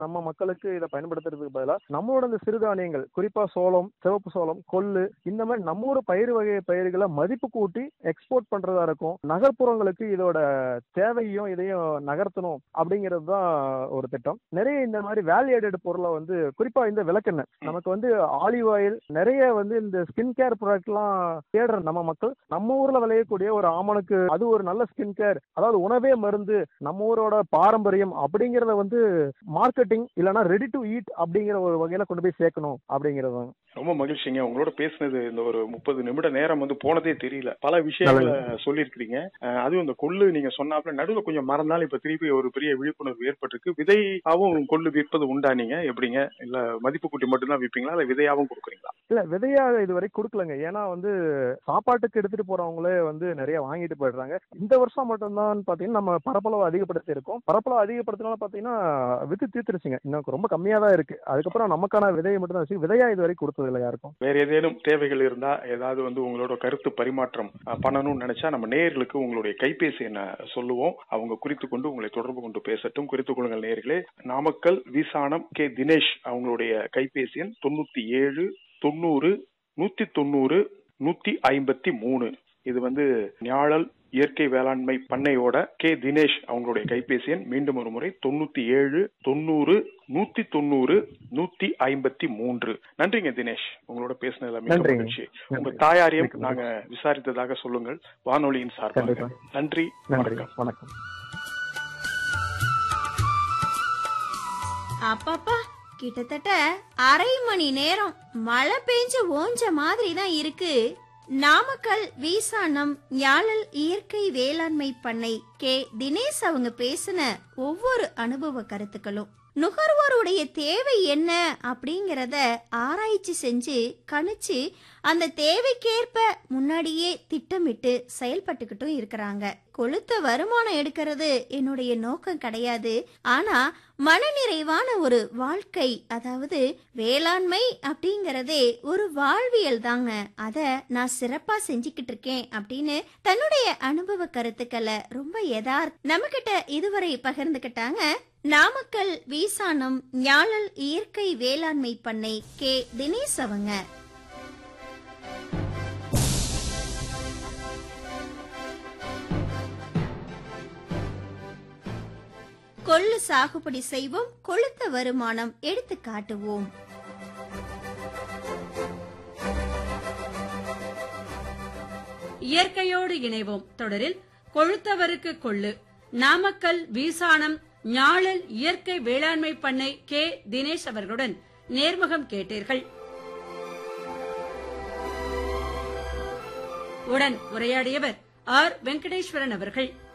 நம்ம மக்களுக்கு இதை பயன்படுத்துறதுக்கு பதிலா நம்மளோட இந்த சிறுதானியங்கள் குறிப்பா சோளம் சிவப்பு சோளம் கொள்ளு இந்த மாதிரி நம்ம ஊர் பயிர் வகை பயிர்களை மதிப்பு கூட்டி எக்ஸ்போர்ட் பண்றதா இருக்கும் நகர்ப்புறங்களுக்கு இதோட தேவையும் இதையும் நகர்த்தணும் அப்படிங்கிறது தான் ஒரு திட்டம் நிறைய இந்த மாதிரி வேல்யூ பொருளை வந்து குறிப்பா இந்த விளக்கெண்ணெய் நமக்கு வந்து ஆலிவ் ஆயில் நிறைய வந்து இந்த ஸ்கின் கேர் ப்ராடக்ட்லாம் தேடுற நம்ம மக்கள் நம்ம ஊர்ல விளையக்கூடிய ஒரு ஆமணக்கு அது ஒரு நல்ல ஸ்கின் கேர் அதாவது உணவே மருந்து நம்ம ஊரோட பாரம்பரியம் அப்படிங்கறத வந்து மார்க்கெட்டிங் இல்லைன்னா ரெடி டு ஈட் அப்படிங்கிற ஒரு வகையில கொண்டு போய் சேர்க்கணும் அப்படிங்கிறது தான் ரொம்ப மகிழ்ச்சிங்க உங்களோட பேசுனது இந்த ஒரு முப்பது நிமிட நேரம் வந்து போனதே தெரியல பல விஷயங்களை சொல்லியிருக்கிறீங்க அஹ் அதுவும் இந்த கொள்ளு நீங்க சொன்னாப்ல நடுவில் கொஞ்சம் மறந்தாலும் இப்ப திருப்பி ஒரு பெரிய விழிப்புணர்வு ஏற்பட்டிருக்கு விதையாவும் கொள்ளு விற்பது உண்டா நீங்க எப்படிங்க இல்ல மதிப்பு கூட்டி மட்டும்தான் விற்பீங்களா இல்ல விதையாவும் கொடுக்குறீங்களா இல்ல விதையா இது வரை கொடுக்கலங்க ஏன்னா வந்து சாப்பாட்டுக்கு எடுத்துட்டு போறவங்களே வந்து நிறைய வாங்கிட்டு போயிடுறாங்க இந்த வருஷம் மட்டும்தான் பாத்தீங்கன்னா நம்ம பரப்பளவு அதிகப்படுத்தி இருக்கோம் பரப்பளவு அதிகப்படுத்தினால பாத்தீங்கன்னா வித்து தீர்த்துருச்சுங்க இன்னும் ரொம்ப கம்மியா தான் இருக்கு அதுக்கப்புறம் நமக்கான விதையை மட்டும் தான் வச்சு விதையா இது வரை கொடுத்தது இல்லை யாருக்கும் வேற ஏதேனும் தேவைகள் இருந்தா ஏதாவது வந்து உங்களோட கருத்து பரிமாற்றம் அஹ், பண்ணணும்னு நினைச்சா நம்ம நேயர்களுக்கு உங்களுடைய கைபேசி என்ன சொல்லுவோம் அவங்க குறித்து கொண்டு உங்களை தொடர்பு கொண்டு பேசட்டும் குறித்துக் கொள்ளுங்கள் நேயர்களே நாமக்கல் விசானம் கே தினேஷ் அவங்களுடைய கைபேசி எண் தொண்ணூத்தி ஏழு தொண்ணூறு நூத்தி தொண்ணூறு நூத்தி ஐம்பத்தி மூணு இது வந்து ஞாழல் இயற்கை வேளாண்மை பண்ணையோட கே தினேஷ் அவங்களுடைய கைபேசி எண் மீண்டும் ஒரு முறை தொண்ணூத்தி ஏழு தொண்ணூறு நூத்தி தொண்ணூறு நூத்தி ஐம்பத்தி மூன்று நன்றிங்க தினேஷ் உங்களோட பேசினதுல மிக நன்றிங்க. மகிழ்ச்சி உங்க நன்றி. தாயாரையும் மிக்க நாங்க விசாரித்ததாக சொல்லுங்கள் வானொலியின் சார்பாக கண்டிப்பா. நன்றி நன்றி வணக்கம் வணக்கம் அப்பப்பா கிட்டத்தட்ட அரை மணி நேரம் மழை பெஞ்சு ஓஞ்ச மாதிரி தான் இருக்கு நாமக்கல் வீசானம் ஞாழல் இயற்கை வேளாண்மை பண்ணை கே தினேஷ் அவங்க பேசின ஒவ்வொரு அனுபவ கருத்துக்களும் நுகர்வோருடைய தேவை என்ன அப்படிங்கறத ஆராய்ச்சி செஞ்சு கணிச்சு அந்த தேவைக்கேற்ப முன்னாடியே திட்டமிட்டு செயல்பட்டுக்கிட்டும் இருக்கிறாங்க கொளுத்த வருமானம் எடுக்கிறது என்னுடைய நோக்கம் கிடையாது ஆனா மனநிறைவான ஒரு வாழ்க்கை அதாவது வேளாண்மை அப்படிங்கறதே ஒரு வாழ்வியல் தாங்க அத நான் சிறப்பா செஞ்சுக்கிட்டு இருக்கேன் அப்படின்னு தன்னுடைய அனுபவ கருத்துக்களை ரொம்ப யதார்த்த நம்ம கிட்ட இதுவரை பகிர்ந்துக்கிட்டாங்க நாமக்கல் வீசானம் ஞாழல் இயற்கை வேளாண்மை பண்ணை கே தினேஷ் அவங்க கொள்ளு சாகுபடி செய்வோம் கொளுத்த வருமானம் எடுத்து காட்டுவோம் இயற்கையோடு இணைவோம் தொடரில் கொழுத்தவருக்கு கொள்ளு நாமக்கல் வீசானம் ஞாழல் இயற்கை வேளாண்மை பண்ணை கே தினேஷ் அவர்களுடன் நேர்முகம் கேட்டீர்கள் உடன் உரையாடியவர் ஆர் வெங்கடேஸ்வரன் அவர்கள்